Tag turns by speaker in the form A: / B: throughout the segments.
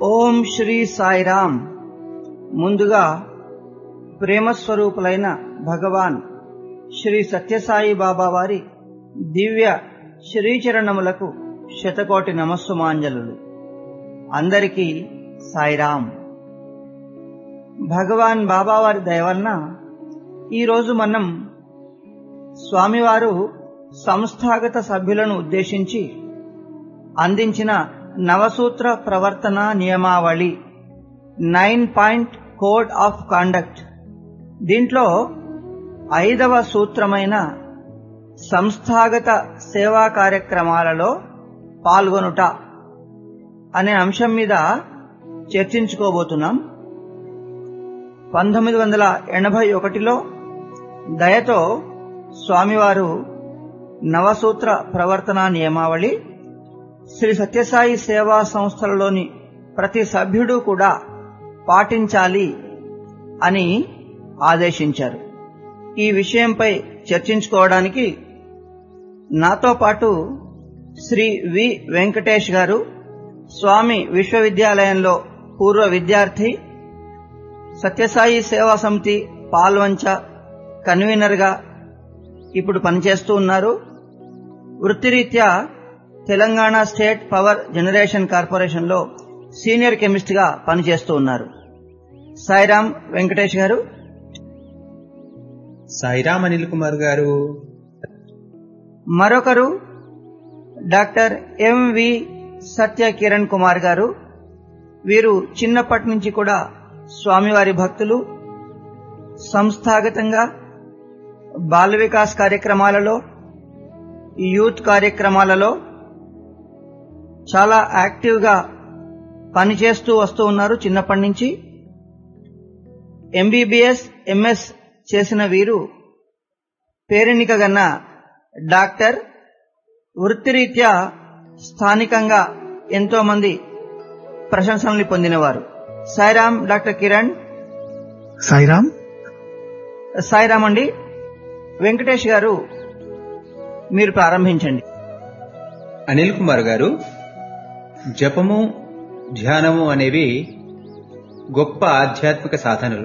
A: ఓం శ్రీ సాయిరామ్ ముందుగా ప్రేమస్వరూపులైన భగవాన్ శ్రీ సత్యసాయి బాబా వారి దివ్య శ్రీచరణములకు శతకోటి నమస్సుమాంజలు అందరికీ సాయిరామ్ భగవాన్ బాబా వారి దయవలన ఈరోజు మనం స్వామివారు సంస్థాగత సభ్యులను ఉద్దేశించి అందించిన నవసూత్ర ప్రవర్తన నియమావళి nine point code of conduct దీంట్లో ఐదవ సూత్రమైన సంస్థాగత సేవా కార్యక్రమాలలో పాల్గొనుట అనే అంశం మీద చర్చించుకోబోతున్నాం పంతొమ్మిది వందల ఎనభై ఒకటిలో దయతో స్వామివారు నవసూత్ర ప్రవర్తన నియమావళి శ్రీ సత్యసాయి సేవా సంస్థలలోని ప్రతి సభ్యుడు కూడా పాటించాలి అని ఆదేశించారు ఈ విషయంపై చర్చించుకోవడానికి నాతో పాటు శ్రీ వి వెంకటేష్ గారు స్వామి విశ్వవిద్యాలయంలో పూర్వ విద్యార్థి సత్యసాయి సేవా సమితి పాల్వంచ కన్వీనర్గా ఇప్పుడు పనిచేస్తూ ఉన్నారు వృత్తిరీత్యా తెలంగాణ స్టేట్ పవర్ జనరేషన్ కార్పొరేషన్లో సీనియర్ కెమిస్ట్గా పనిచేస్తూ ఉన్నారు సాయిరామ్ వెంకటేష్ గారు
B: సాయిరామ్ అనిల్ కుమార్ గారు
A: మరొకరు డాక్టర్ ఎంవి సత్య కిరణ్ కుమార్ గారు వీరు చిన్నప్పటి నుంచి కూడా స్వామివారి భక్తులు సంస్థాగతంగా బాల వికాస్ కార్యక్రమాలలో యూత్ కార్యక్రమాలలో చాలా యాక్టివ్గా పనిచేస్తూ వస్తూ ఉన్నారు చిన్నప్పటి నుంచి ఎంబీబీఎస్ ఎంఎస్ చేసిన వీరు పేరెన్నిక గన్న డాక్టర్ వృత్తిరీత్యా స్థానికంగా ఎంతో మంది ప్రశంసల్ని పొందినవారు సాయిరామ్ డాక్టర్ కిరణ్
C: సాయిరామ్
A: సాయిరామ్ అండి వెంకటేష్ గారు మీరు ప్రారంభించండి
B: అనిల్ కుమార్ గారు జపము ధ్యానము అనేవి గొప్ప ఆధ్యాత్మిక సాధనలు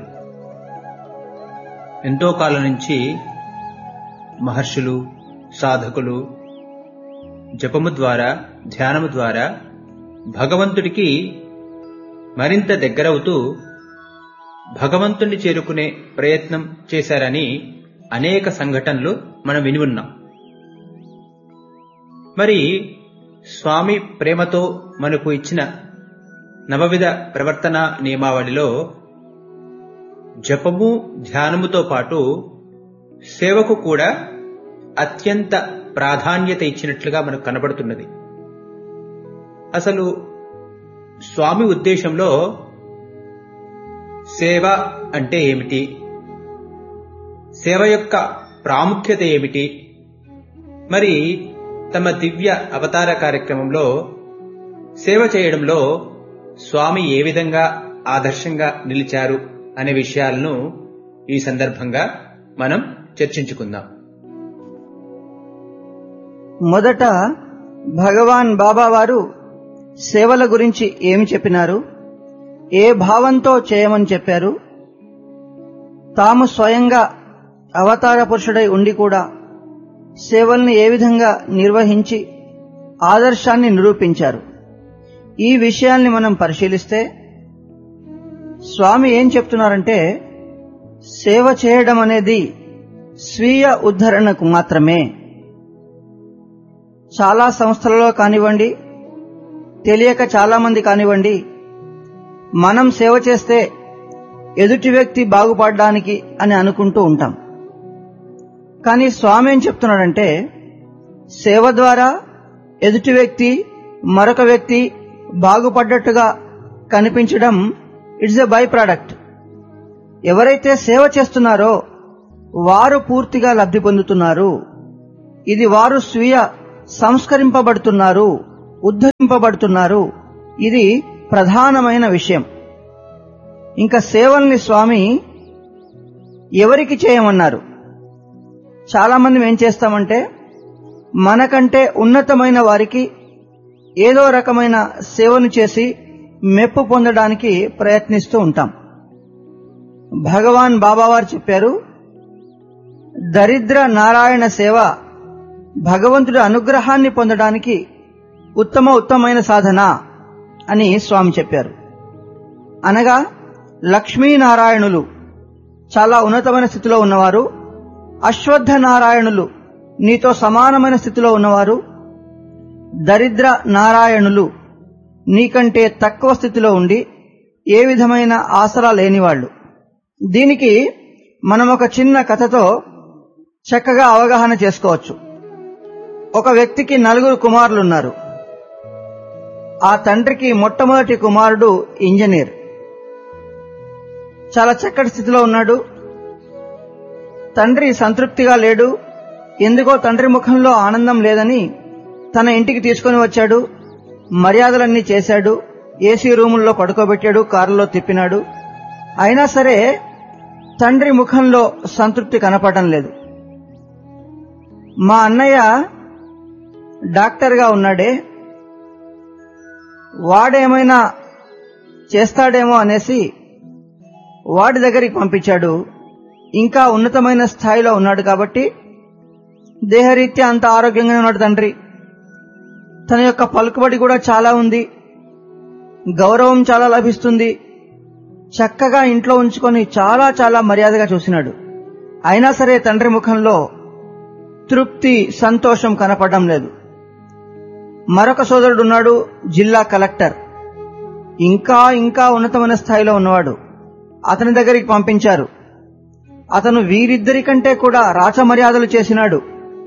B: ఎంతో కాలం నుంచి మహర్షులు సాధకులు జపము ద్వారా ధ్యానము ద్వారా భగవంతుడికి మరింత దగ్గరవుతూ భగవంతుణ్ణి చేరుకునే ప్రయత్నం చేశారని అనేక సంఘటనలు మనం విని ఉన్నాం మరి స్వామి ప్రేమతో మనకు ఇచ్చిన నవవిధ ప్రవర్తన నియమావళిలో జపము ధ్యానముతో పాటు సేవకు కూడా అత్యంత ప్రాధాన్యత ఇచ్చినట్లుగా మనకు కనబడుతున్నది అసలు స్వామి ఉద్దేశంలో సేవ అంటే ఏమిటి సేవ యొక్క ప్రాముఖ్యత ఏమిటి మరి తమ దివ్య అవతార కార్యక్రమంలో సేవ చేయడంలో స్వామి ఏ విధంగా ఆదర్శంగా నిలిచారు అనే విషయాలను ఈ సందర్భంగా మనం చర్చించుకుందాం
A: మొదట భగవాన్ బాబా వారు సేవల గురించి ఏమి చెప్పినారు ఏ భావంతో చేయమని చెప్పారు తాము స్వయంగా అవతార పురుషుడై ఉండి కూడా సేవల్ని ఏ విధంగా నిర్వహించి ఆదర్శాన్ని నిరూపించారు ఈ విషయాల్ని మనం పరిశీలిస్తే స్వామి ఏం చెప్తున్నారంటే సేవ చేయడం అనేది స్వీయ ఉద్ధరణకు మాత్రమే చాలా సంస్థలలో కానివ్వండి తెలియక చాలా మంది కానివ్వండి మనం సేవ చేస్తే ఎదుటి వ్యక్తి బాగుపడడానికి అని అనుకుంటూ ఉంటాం కానీ స్వామి ఏం చెప్తున్నాడంటే సేవ ద్వారా ఎదుటి వ్యక్తి మరొక వ్యక్తి బాగుపడ్డట్టుగా కనిపించడం ఇట్స్ ఎ బై ప్రోడక్ట్ ఎవరైతే సేవ చేస్తున్నారో వారు పూర్తిగా లబ్ధి పొందుతున్నారు ఇది వారు స్వీయ సంస్కరింపబడుతున్నారు ఉద్ధరింపబడుతున్నారు ఇది ప్రధానమైన విషయం ఇంకా సేవల్ని స్వామి ఎవరికి చేయమన్నారు చాలా మంది ఏం చేస్తామంటే మనకంటే ఉన్నతమైన వారికి ఏదో రకమైన సేవను చేసి మెప్పు పొందడానికి ప్రయత్నిస్తూ ఉంటాం భగవాన్ బాబావారు చెప్పారు దరిద్ర నారాయణ సేవ భగవంతుడి అనుగ్రహాన్ని పొందడానికి ఉత్తమ ఉత్తమైన సాధన అని స్వామి చెప్పారు అనగా లక్ష్మీనారాయణులు చాలా ఉన్నతమైన స్థితిలో ఉన్నవారు అశ్వత్థ నారాయణులు నీతో సమానమైన స్థితిలో ఉన్నవారు దరిద్ర నారాయణులు నీకంటే తక్కువ స్థితిలో ఉండి ఏ విధమైన ఆసరా లేనివాళ్లు దీనికి మనం ఒక చిన్న కథతో చక్కగా అవగాహన చేసుకోవచ్చు ఒక వ్యక్తికి నలుగురు కుమారులున్నారు ఆ తండ్రికి మొట్టమొదటి కుమారుడు ఇంజనీర్ చాలా చక్కటి స్థితిలో ఉన్నాడు తండ్రి సంతృప్తిగా లేడు ఎందుకో తండ్రి ముఖంలో ఆనందం లేదని తన ఇంటికి తీసుకొని వచ్చాడు మర్యాదలన్నీ చేశాడు ఏసీ రూముల్లో పడుకోబెట్టాడు కారులో తిప్పినాడు అయినా సరే తండ్రి ముఖంలో సంతృప్తి కనపడడం లేదు మా అన్నయ్య డాక్టర్గా ఉన్నాడే వాడేమైనా చేస్తాడేమో అనేసి వాడి దగ్గరికి పంపించాడు ఇంకా ఉన్నతమైన స్థాయిలో ఉన్నాడు కాబట్టి దేహరీత్యా అంత ఆరోగ్యంగానే ఉన్నాడు తండ్రి తన యొక్క పలుకుబడి కూడా చాలా ఉంది గౌరవం చాలా లభిస్తుంది చక్కగా ఇంట్లో ఉంచుకొని చాలా చాలా మర్యాదగా చూసినాడు అయినా సరే తండ్రి ముఖంలో తృప్తి సంతోషం కనపడడం లేదు మరొక సోదరుడు ఉన్నాడు జిల్లా కలెక్టర్ ఇంకా ఇంకా ఉన్నతమైన స్థాయిలో ఉన్నవాడు అతని దగ్గరికి పంపించారు అతను వీరిద్దరి కంటే కూడా రాచ మర్యాదలు చేసినాడు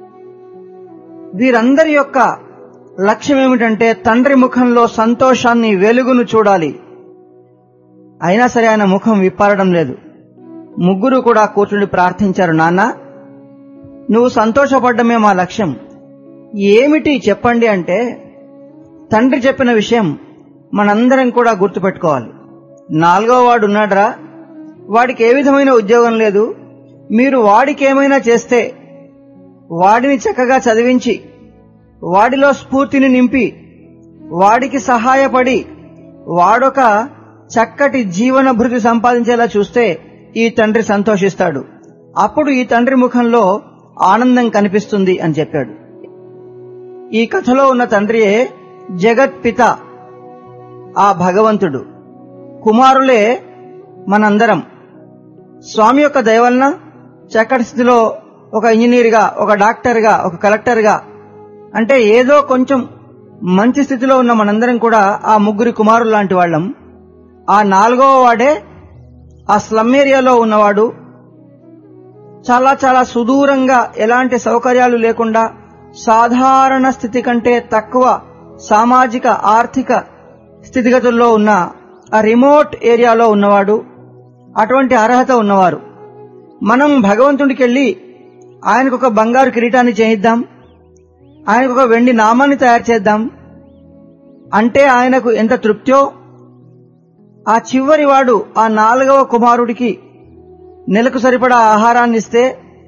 A: వీరందరి యొక్క లక్ష్యం ఏమిటంటే తండ్రి ముఖంలో సంతోషాన్ని వెలుగును చూడాలి అయినా సరే ఆయన ముఖం విప్పారడం లేదు ముగ్గురు కూడా కూర్చుని ప్రార్థించారు నాన్న నువ్వు సంతోషపడ్డమే మా లక్ష్యం ఏమిటి చెప్పండి అంటే తండ్రి చెప్పిన విషయం మనందరం కూడా గుర్తుపెట్టుకోవాలి నాలుగో వాడు ఉన్నాడ్రా వాడికి ఏ విధమైన ఉద్యోగం లేదు మీరు వాడికి ఏమైనా చేస్తే వాడిని చక్కగా చదివించి వాడిలో స్ఫూర్తిని నింపి వాడికి సహాయపడి వాడొక చక్కటి జీవన భృతి సంపాదించేలా చూస్తే ఈ తండ్రి సంతోషిస్తాడు అప్పుడు ఈ తండ్రి ముఖంలో ఆనందం కనిపిస్తుంది అని చెప్పాడు ఈ కథలో ఉన్న తండ్రియే జగత్పిత ఆ భగవంతుడు కుమారులే మనందరం స్వామి యొక్క దయవలన చక్కటి స్థితిలో ఒక ఇంజనీర్గా ఒక డాక్టర్గా ఒక కలెక్టర్గా అంటే ఏదో కొంచెం మంచి స్థితిలో ఉన్న మనందరం కూడా ఆ ముగ్గురి కుమారులు లాంటి వాళ్ళం ఆ నాలుగవ వాడే ఆ స్లమ్ ఏరియాలో ఉన్నవాడు చాలా చాలా సుదూరంగా ఎలాంటి సౌకర్యాలు లేకుండా సాధారణ స్థితి కంటే తక్కువ సామాజిక ఆర్థిక స్థితిగతుల్లో ఉన్న ఆ రిమోట్ ఏరియాలో ఉన్నవాడు అటువంటి అర్హత ఉన్నవారు మనం భగవంతుడికి వెళ్ళి ఆయనకు ఒక బంగారు కిరీటాన్ని చేయిద్దాం ఆయనకు ఒక వెండి నామాన్ని తయారు చేద్దాం అంటే ఆయనకు ఎంత తృప్త్యో ఆ చివరి వాడు ఆ నాలుగవ కుమారుడికి నెలకు సరిపడా ఆహారాన్ని ఇస్తే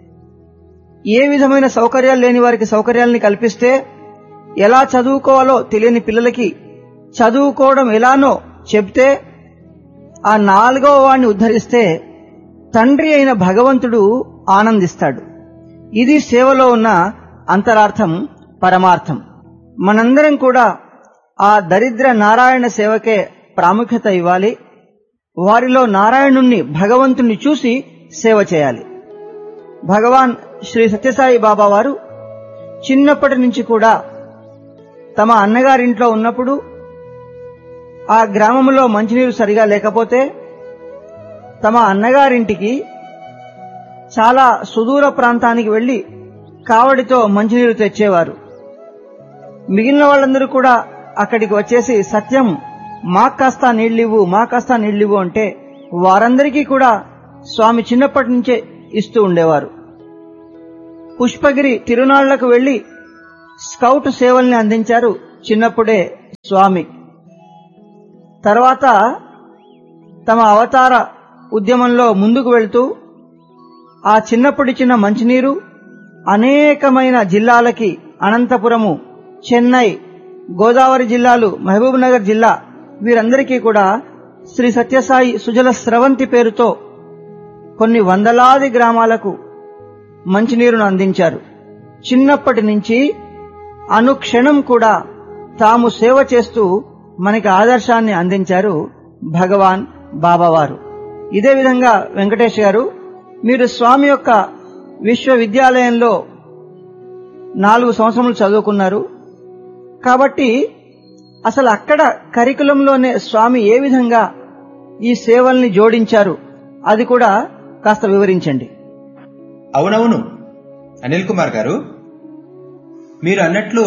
A: ఏ విధమైన సౌకర్యాలు లేని వారికి సౌకర్యాలని కల్పిస్తే ఎలా చదువుకోవాలో తెలియని పిల్లలకి చదువుకోవడం ఎలానో చెప్తే ఆ నాలుగవ వాడిని ఉద్ధరిస్తే తండ్రి అయిన భగవంతుడు ఆనందిస్తాడు ఇది సేవలో ఉన్న అంతరార్థం పరమార్థం మనందరం కూడా ఆ దరిద్ర నారాయణ సేవకే ప్రాముఖ్యత ఇవ్వాలి వారిలో నారాయణుణ్ణి భగవంతుణ్ణి చూసి సేవ చేయాలి భగవాన్ శ్రీ సత్యసాయి బాబా వారు చిన్నప్పటి నుంచి కూడా తమ అన్నగారింట్లో ఉన్నప్పుడు ఆ గ్రామంలో మంచినీరు సరిగా లేకపోతే తమ అన్నగారింటికి చాలా సుదూర ప్రాంతానికి వెళ్లి కావడితో మంచినీరు తెచ్చేవారు మిగిలిన వాళ్ళందరూ కూడా అక్కడికి వచ్చేసి సత్యం మాకాస్తా నీళ్ళివ్వు మాకాస్తా నీళ్ళివ్వు అంటే వారందరికీ కూడా స్వామి చిన్నప్పటి నుంచే ఇస్తూ ఉండేవారు పుష్పగిరి తిరునాళ్లకు వెళ్లి స్కౌట్ సేవల్ని అందించారు చిన్నప్పుడే స్వామి తర్వాత తమ అవతార ఉద్యమంలో ముందుకు వెళ్తూ ఆ చిన్నప్పుడిచ్చిన మంచినీరు అనేకమైన జిల్లాలకి అనంతపురము చెన్నై గోదావరి జిల్లాలు మహబూబ్ నగర్ జిల్లా వీరందరికీ కూడా శ్రీ సత్యసాయి సుజల స్రవంతి పేరుతో కొన్ని వందలాది గ్రామాలకు మంచినీరును అందించారు చిన్నప్పటి నుంచి అనుక్షణం కూడా తాము సేవ చేస్తూ మనకి ఆదర్శాన్ని అందించారు భగవాన్ బాబావారు ఇదే విధంగా వెంకటేష్ గారు మీరు స్వామి యొక్క విశ్వవిద్యాలయంలో నాలుగు సంవత్సరములు చదువుకున్నారు కాబట్టి అసలు అక్కడ కరికులంలోనే స్వామి ఏ విధంగా ఈ సేవల్ని జోడించారు అది కూడా కాస్త వివరించండి
B: అవునవును అనిల్ కుమార్ గారు మీరు అన్నట్లు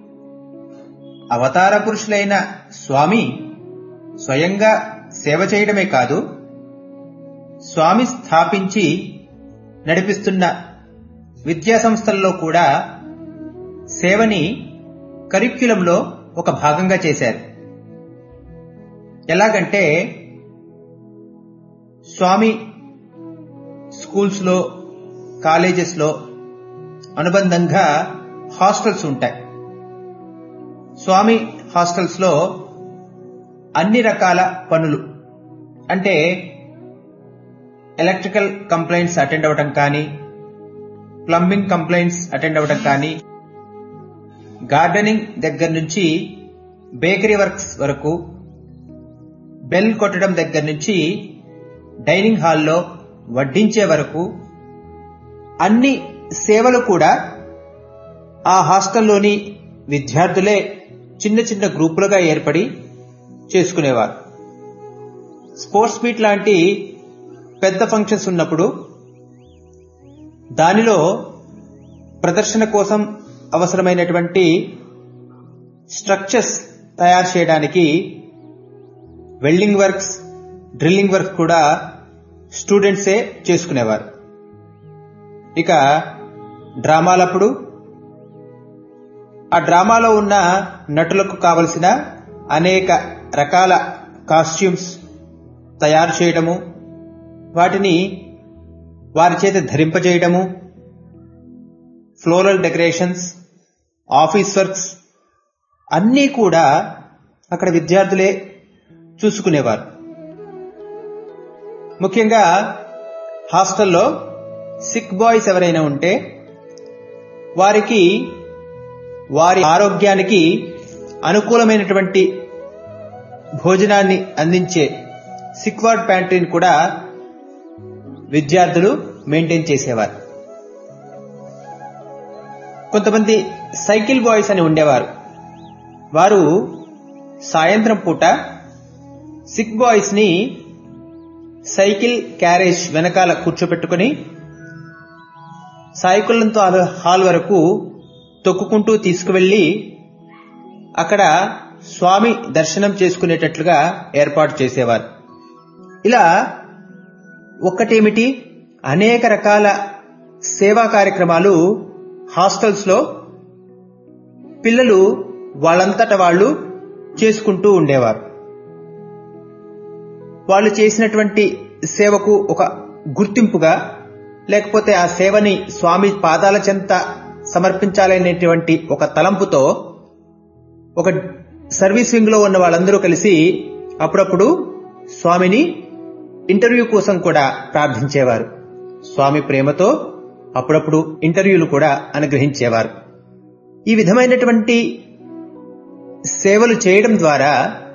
B: అవతార పురుషులైన స్వామి స్వయంగా సేవ చేయడమే కాదు స్వామి స్థాపించి నడిపిస్తున్న విద్యా సంస్థల్లో కూడా సేవని కరిక్యులంలో ఒక భాగంగా చేశారు ఎలాగంటే స్వామి స్కూల్స్లో కాలేజెస్లో అనుబంధంగా హాస్టల్స్ ఉంటాయి స్వామి హాస్టల్స్లో అన్ని రకాల పనులు అంటే ఎలక్ట్రికల్ కంప్లైంట్స్ అటెండ్ అవ్వటం కానీ ప్లంబింగ్ కంప్లైంట్స్ అటెండ్ అవ్వటం కానీ గార్డెనింగ్ దగ్గర నుంచి బేకరీ వర్క్స్ వరకు బెల్ కొట్టడం దగ్గర నుంచి డైనింగ్ హాల్లో వడ్డించే వరకు అన్ని సేవలు కూడా ఆ హాస్టల్లోని విద్యార్థులే చిన్న చిన్న గ్రూపులుగా ఏర్పడి చేసుకునేవారు స్పోర్ట్స్ మీట్ లాంటి పెద్ద ఫంక్షన్స్ ఉన్నప్పుడు దానిలో ప్రదర్శన కోసం అవసరమైనటువంటి స్ట్రక్చర్స్ తయారు చేయడానికి వెల్డింగ్ వర్క్స్ డ్రిల్లింగ్ వర్క్ కూడా స్టూడెంట్సే చేసుకునేవారు ఇక డ్రామాలప్పుడు ఆ డ్రామాలో ఉన్న నటులకు కావలసిన అనేక రకాల కాస్ట్యూమ్స్ తయారు చేయడము వాటిని వారి చేత ధరింపజేయడము ఫ్లోరల్ డెకరేషన్స్ ఆఫీస్ వర్క్స్ అన్నీ కూడా అక్కడ విద్యార్థులే చూసుకునేవారు ముఖ్యంగా హాస్టల్లో సిక్ బాయ్స్ ఎవరైనా ఉంటే వారికి వారి ఆరోగ్యానికి అనుకూలమైనటువంటి భోజనాన్ని అందించే సిక్వార్డ్ ప్యాంట్రీని కూడా విద్యార్థులు మెయింటైన్ చేసేవారు కొంతమంది సైకిల్ బాయ్స్ అని ఉండేవారు వారు సాయంత్రం పూట సిక్ బాయ్స్ ని సైకిల్ క్యారేజ్ వెనకాల కూర్చోపెట్టుకుని సాయికులంతో హాల్ వరకు తొక్కుకుంటూ తీసుకువెళ్లి అక్కడ స్వామి దర్శనం చేసుకునేటట్లుగా ఏర్పాటు చేసేవారు ఇలా ఒక్కటేమిటి అనేక రకాల సేవా కార్యక్రమాలు హాస్టల్స్ లో పిల్లలు వాళ్ళంతట వాళ్ళు చేసుకుంటూ ఉండేవారు వాళ్ళు చేసినటువంటి సేవకు ఒక గుర్తింపుగా లేకపోతే ఆ సేవని స్వామి పాదాల చెంత సమర్పించాలనేటువంటి ఒక తలంపుతో ఒక సర్వీస్ వింగ్ లో ఉన్న వాళ్ళందరూ కలిసి అప్పుడప్పుడు స్వామిని ఇంటర్వ్యూ కోసం కూడా ప్రార్థించేవారు స్వామి ప్రేమతో అప్పుడప్పుడు ఇంటర్వ్యూలు కూడా అనుగ్రహించేవారు ఈ విధమైనటువంటి సేవలు చేయడం ద్వారా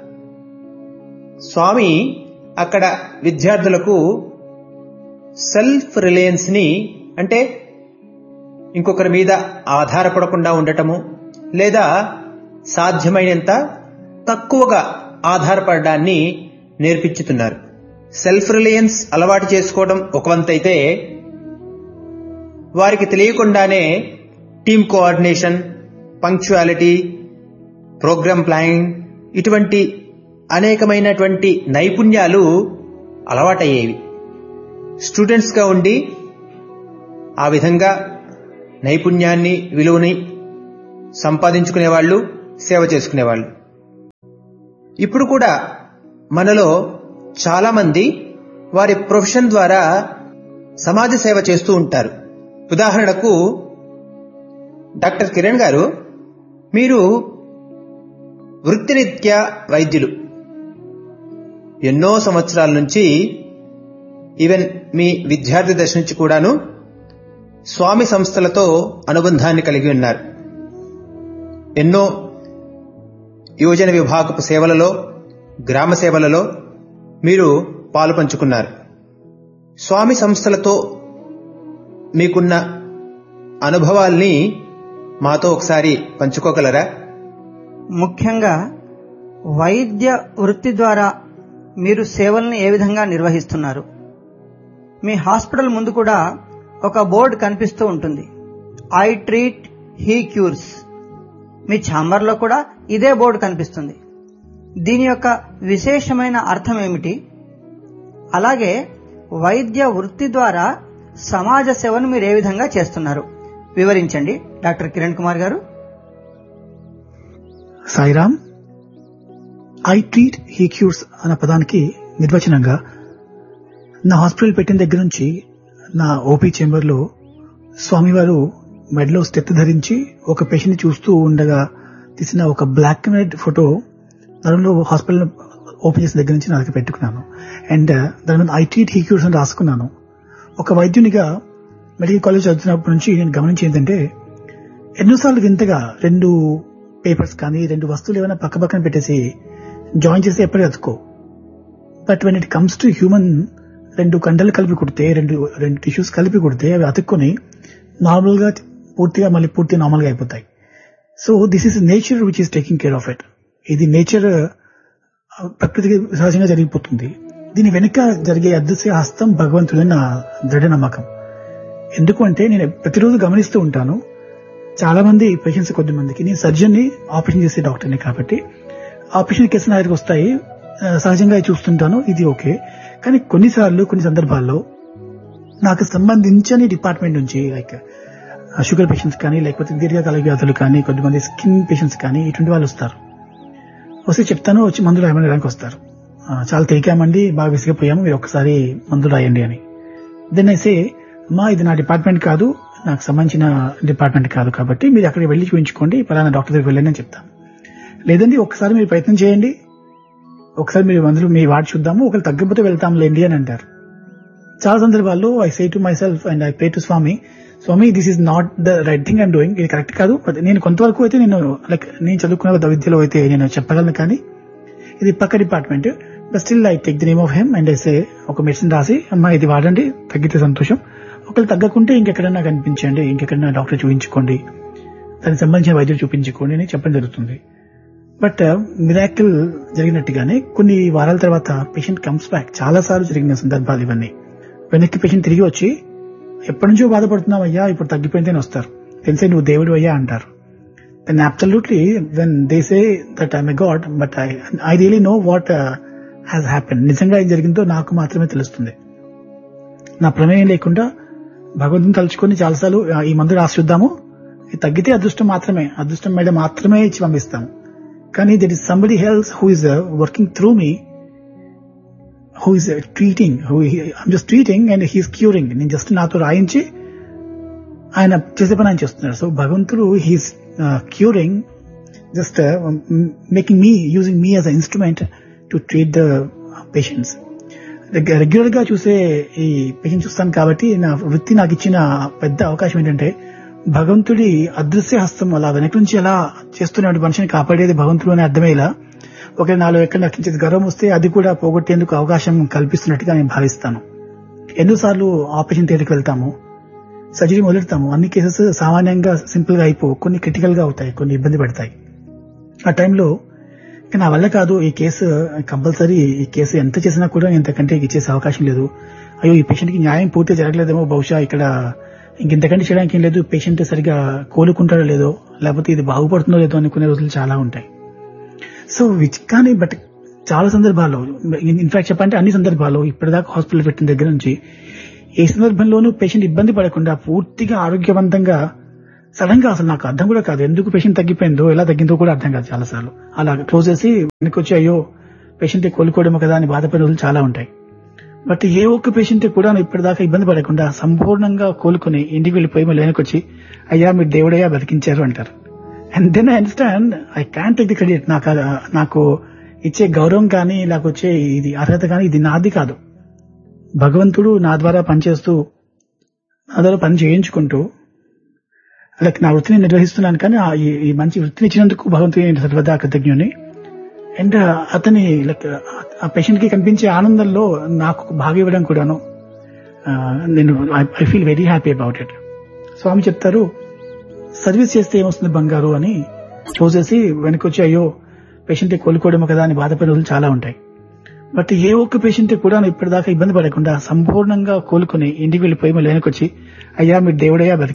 B: స్వామి అక్కడ విద్యార్థులకు సెల్ఫ్ రిలయన్స్ ని అంటే ఇంకొకరి మీద ఆధారపడకుండా ఉండటము లేదా సాధ్యమైనంత తక్కువగా ఆధారపడడాన్ని నేర్పించుతున్నారు సెల్ఫ్ రిలయన్స్ అలవాటు చేసుకోవడం ఒక వంతైతే వారికి తెలియకుండానే team coordination punctuality program planning ఇటువంటి అనేకమైనటువంటి నైపుణ్యాలు అలవాటయ్యేవి స్టూడెంట్స్గా ఉండి ఆ విధంగా నైపుణ్యాన్ని విలువని సంపాదించుకునేవాళ్ళు సేవ చేసుకునేవాళ్ళు ఇప్పుడు కూడా మనలో చాలామంది వారి ప్రొఫెషన్ ద్వారా సమాజ సేవ చేస్తూ ఉంటారు ఉదాహరణకు డాక్టర్ కిరణ్ గారు మీరు వృత్తిరీత్యా వైద్యులు ఎన్నో సంవత్సరాల నుంచి ఈవెన్ మీ విద్యార్థి దశ నుంచి కూడాను స్వామి సంస్థలతో అనుబంధాన్ని కలిగి ఉన్నారు ఎన్నో యువజన విభాగపు సేవలలో గ్రామ సేవలలో మీరు పాలు పంచుకున్నారు స్వామి సంస్థలతో మీకున్న అనుభవాల్ని మాతో ఒకసారి పంచుకోగలరా
A: ముఖ్యంగా వైద్య వృత్తి ద్వారా మీరు సేవల్ని ఏ విధంగా నిర్వహిస్తున్నారు మీ హాస్పిటల్ ముందు కూడా ఒక బోర్డు కనిపిస్తూ ఉంటుంది ఐ ట్రీట్ హీ క్యూర్స్ మీ ఛాంబర్లో కూడా ఇదే బోర్డు కనిపిస్తుంది దీని యొక్క విశేషమైన అర్థం ఏమిటి అలాగే వైద్య వృత్తి ద్వారా సమాజ సేవను మీరు ఏ విధంగా చేస్తున్నారు వివరించండి doctor Kiran Kumar garu
C: Sairam I treat he cures అన్న పదానికి నిర్వచనంగా నా హాస్పిటల్ పెట్టిన దగ్గర నుంచి నా ఓపీ చేంబర్ లో స్వామివారు మెడలో స్టెత్ ధరించి ఒక పేషెంట్ చూస్తూ ఉండగా తీసిన ఒక బ్లాక్ అండ్ వైట్ ఫోటో దానిలో హాస్పిటల్ ఓపెన్ చేసిన దగ్గర నుంచి నా దగ్గర పెట్టుకున్నాను అండ్ దాని మీద ఐ ట్రీట్ హీ క్యూర్స్ అని రాసుకున్నాను ఒక వైద్యునిగా మెడికల్ కాలేజ్ చదువుతున్నప్పటి నుంచి నేను గమనించి ఏంటంటే ఎన్నోసార్లు వింతగా రెండు పేపర్స్ కానీ రెండు వస్తువులు ఏమైనా పక్క పక్కన పెట్టేసి జాయిన్ చేసి ఎప్పటికీ అతుకో but when it comes to human రెండు కండలు కలిపి కుడితే రెండు రెండు టిష్యూస్ కలిపి కుడితే అవి అతుక్కొని నార్మల్ గా పూర్తిగా మళ్ళీ పూర్తిగా నార్మల్ గా అయిపోతాయి so this is nature which is taking care of it ఇది నేచర్ ప్రకృతికి సహజంగా జరిగిపోతుంది దీని వెనుక జరిగే అదృశ్య హస్తం భగవంతుడని నా దృఢ నమ్మకం ఎందుకంటే నేను ప్రతిరోజు గమనిస్తూ ఉంటాను చాలా మంది పేషెంట్స్ కొద్ది మందికి నేను సర్జన్ ని ఆపరేషన్ చేసే డాక్టర్ని కాబట్టి ఆపరేషన్ కేసులు నా దగ్గరికి వస్తాయి ఆ, సహజంగా చూస్తుంటాను ఇది ఓకే కానీ కొన్నిసార్లు కొన్ని సందర్భాల్లో నాకు సంబంధించని డిపార్ట్మెంట్ నుంచి లైక్ షుగర్ పేషెంట్స్ కానీ లేకపోతే దీర్ఘకాల వ్యాధులు కానీ కొద్దిమంది స్కిన్ పేషెంట్స్ కానీ ఇటువంటి వాళ్ళు వస్తారు వస్తే చెప్తాను వచ్చి మందులు రాయమనడానికి వస్తారు ఆ, చాలా తెగికామండి బాగా విసిగిపోయాము మీరు ఒక్కసారి మందులు రాయండి అని దెన్ అయితే అమ్మా ఇది నా డిపార్ట్మెంట్ కాదు నాకు సంబంధించిన డిపార్ట్మెంట్ కాదు కాబట్టి మీరు అక్కడికి వెళ్ళి చూపించుకోండి పలానా డాక్టర్ దగ్గరికి వెళ్ళండి అని చెప్తాను లేదండి ఒకసారి మీరు ప్రయత్నం చేయండి ఒకసారి మీరు మందులు మీ వాడి చూద్దాము ఒకరు తగ్గకపోతే వెళ్తాంలేండి అని అంటారు చాలా సందర్భాల్లో I say to myself and I pray to Swami Swami this is not the right thing I'm doing ఇది కరెక్ట్ కాదు బట్ నేను కొంతవరకు అయితే నేను లైక్ నేను చదువుకున్న విద్యలో అయితే నేను చెప్పగలను కానీ ఇది పక్క department but still I take the name of him and I say ఒక మెడిసిన్ రాసి అమ్మా ఇది వాడండి తగ్గితే సంతోషం ఒకళ్ళు తగ్గకుంటే ఇంకెక్కడన్నా కనిపించండి ఇంకెక్కడన్నా డాక్టర్ చూపించుకోండి దానికి సంబంధించిన వైద్యులు చూపించుకోండి అని చెప్పడం జరుగుతుంది బట్ మిరాకిల్ జరిగినట్టుగానే కొన్ని వారాల తర్వాత పేషెంట్ కమ్స్ బ్యాక్ చాలా సార్లు జరిగిన సందర్భాలు ఇవన్నీ వెనక్కి పేషెంట్ తిరిగి వచ్చి ఎప్పటి నుంచో బాధపడుతున్నావు అయ్యా ఇప్పుడు తగ్గిపోయింది అని వస్తారు తెలిసే నువ్వు దేవుడు అయ్యా అంటారు then absolutely when they say that I'm a god but I I really know what has happen నిజంగా ఏం జరిగిందో నాకు మాత్రమే తెలుస్తుంది నా ప్రమేయం లేకుండా భగవంతుని తలుచుకొని చాలాసార్లు "ఆ, ఈ మందు రాసి చూద్దాము ఇది తగ్గితే అదృష్టం మాత్రమే అదృష్టం మీద మాత్రమే ఇచ్చి పంపిస్తాము కానీ that is somebody else who is working through me who is treating who I'm just treating and he's curing నేను జస్ట్ నాతో రాయించి ఆయన చేసే పని ఆయన చేస్తున్నారు సో భగవంతుడు he's curing just making me using me as a instrument to treat the patients regular గా చూసే ఈ పేషెంట్ చూస్తాను కాబట్టి నా వృత్తి నాకు ఇచ్చిన పెద్ద అవకాశం ఏంటంటే భగవంతుడి అదృశ్య హస్తం అలా వెనక నుంచి ఎలా చేస్తున్న మనిషిని కాపాడేది భగవంతుడు అని అర్థమయ్యేలా ఒక నాలో ఎక్కడ నచ్చించేది గర్వం వస్తే అది కూడా పోగొట్టేందుకు అవకాశం కల్పిస్తున్నట్టుగా నేను భావిస్తాను ఎన్నోసార్లు ఆపరేషన్ థియేటర్కి వెళ్తాము సర్జరీ మొదలెడతాము అన్ని కేసెస్ సామాన్యంగా సింపుల్ గా అయిపో కొన్ని క్రిటికల్ గా అవుతాయి కొన్ని ఇబ్బంది పడతాయి ఆ టైంలో ఇక నా వల్ల కాదు ఈ కేసు కంపల్సరీ ఈ కేసు ఎంత చేసినా కూడా ఇంతకంటే ఇచ్చేసే అవకాశం లేదు అయ్యో ఈ పేషెంట్ కి న్యాయం పూర్తి జరగలేదేమో బహుశా ఇక్కడ ఇంకెంతకంటే చేయడానికి ఏం లేదు పేషెంట్ సరిగా కోలుకుంటాడో లేదో లేకపోతే ఇది బాగుపడుతుందో లేదో అనుకునే రోజులు చాలా ఉంటాయి సో విచ్ కానీ బట్ చాలా సందర్భాల్లో ఇన్ఫాక్ట్ చెప్పంటే అన్ని సందర్భాల్లో ఇప్పటిదాకా హాస్పిటల్ పెట్టిన దగ్గర నుంచి ఏ సందర్భంలోనూ పేషెంట్ ఇబ్బంది పడకుండా పూర్తిగా ఆరోగ్యవంతంగా సడన్ గా అసలు నాకు అర్థం కూడా కాదు ఎందుకు పేషెంట్ తగ్గిపోయిందో ఎలా తగ్గిందో కూడా అర్థం కాదు చాలా సార్లు అలా క్లోజ్ చేసి వెనక్కి వచ్చి అయ్యో పేషెంట్ కోలుకోవడమో కదా అని బాధపడిన రోజులు చాలా ఉంటాయి బట్ ఏ ఒక్క పేషెంట్ కూడా ఇప్పటిదాకా ఇబ్బంది పడకుండా సంపూర్ణంగా కోలుకుని ఇంటికి వెళ్ళిపోయి మళ్ళీ వెనక్కి వచ్చి అయ్యా మీరు దేవుడయ్యా బతికించారు అంటారు and then I understand I can take the credit నాకు ఆ- నాకు ఇచ్చే గౌరవం కానీ లేకొచ్చే ఇది అర్హత కానీ ఇది నాది కాదు భగవంతుడు నా ద్వారా పనిచేస్తూ నా ద్వారా పని చేయించుకుంటూ లైక్ నా వృత్తిని నిర్వహిస్తున్నాను కానీ ఆ ఈ- ఈ మంచి వృత్తిని ఇచ్చినందుకు భగవంతుని నేను సర్వదా కృతజ్ఞుని అండ్ అతని లైక్ ఆ పేషెంట్ కి కనిపించే ఆనందంలో నాకు ఒక భాగం ఇవ్వడం కూడాను ఆ, నేను I feel very happy about it Swami చెప్తారు సర్వీస్ చేస్తే ఏమొస్తుంది బంగారు అని చూసేసి వెనకొచ్చి అయ్యో పేషెంట్ కోలుకోవడము కదా అని బాధపడే రోజులు చాలా ఉంటాయి బట్ ఏ ఒక్క పేషెంట్ కూడా ఇప్పటిదాకా ఇబ్బంది పడకుండా సంపూర్ణంగా కోలుకుని ఇంటికి వెళ్ళిపోయి మళ్ళీ వెనకొచ్చి అయ్యా మీరు దేవుడయ్యా